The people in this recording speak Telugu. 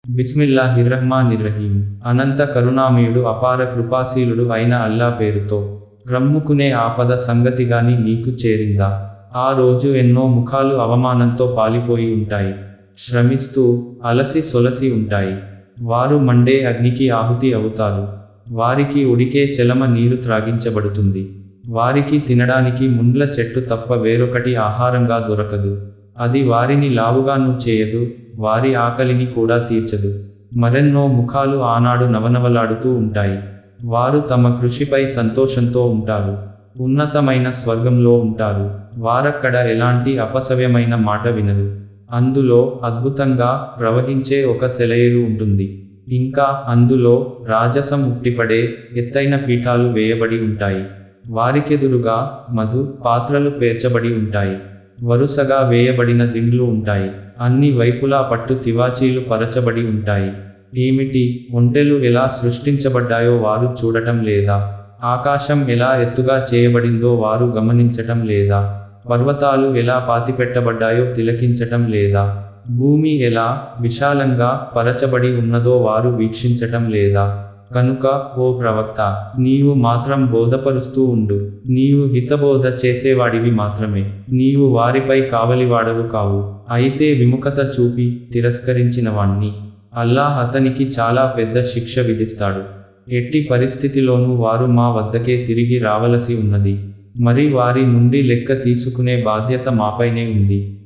బిస్మిల్లాహిర్రహ్మానిర్రహీం అనంత కరుణామయుడు అపార కృపాశీలుడు అయిన అల్లా పేరుతో రమ్ముకునే ఆపద సంగతిగాని నీకు చేరిందా ఆ రోజు ఎన్నో ముఖాలు అవమానంతో పాలిపోయి ఉంటాయి శ్రమిస్తూ అలసి సొలసి ఉంటాయి వారు మండే అగ్నికి ఆహుతి అవుతారు వారికి ఉడికే చెలమ నీరు త్రాగించబడుతుంది వారికి తినడానికి ముండ్ల చెట్టు తప్ప వేరొకటి ఆహారంగా దొరకదు అది వారిని లావుగాను చేయదు వారి ఆకలిని కూడా తీర్చదు మరెన్నో ముఖాలు ఆనాడు నవనవలాడుతూ ఉంటాయి వారు తమ కృషిపై సంతోషంతో ఉంటారు ఉన్నతమైన స్వర్గంలో ఉంటారు వారక్కడ ఎలాంటి అపసవ్యమైన మాట వినరు అందులో అద్భుతంగా ప్రవహించే ఒక సెలయేరు ఉంటుంది ఇంకా అందులో రాజసం ఉట్టిపడే ఎత్తైన పీఠాలు వేయబడి ఉంటాయి వారికెదురుగా మధు పాత్రలు పేర్చబడి ఉంటాయి వరుసగా వేయబడిన దిండ్లు ఉంటాయి అన్ని వైపులా పట్టు తివాచీలు పరచబడి ఉంటాయి ఏమిటి ఒంటెలు ఎలా సృష్టించబడ్డాయో వారు చూడటం లేదా ఆకాశం ఎలా ఎత్తుగా చేయబడిందో వారు గమనించటం లేదా పర్వతాలు ఎలా పాతిపెట్టబడ్డాయో తిలకించటం లేదా భూమి ఎలా విశాలంగా పరచబడి ఉన్నదో వారు వీక్షించటం లేదా కనుక ఓ ప్రవక్త నీవు మాత్రం బోధపరుస్తూ ఉండు నీవు హితబోధ చేసేవాడివి మాత్రమే నీవు వారిపై కావలివాడవు కావు అయితే విముఖత చూపి తిరస్కరించిన వాణ్ణి అల్లాహ్ అతనికి చాలా పెద్ద శిక్ష విధిస్తాడు ఎట్టి పరిస్థితిలోనూ వారు మా వద్దకే తిరిగి రావలసి ఉన్నది మరి వారి నుండి లెక్క తీసుకునే బాధ్యత మాపైనే ఉంది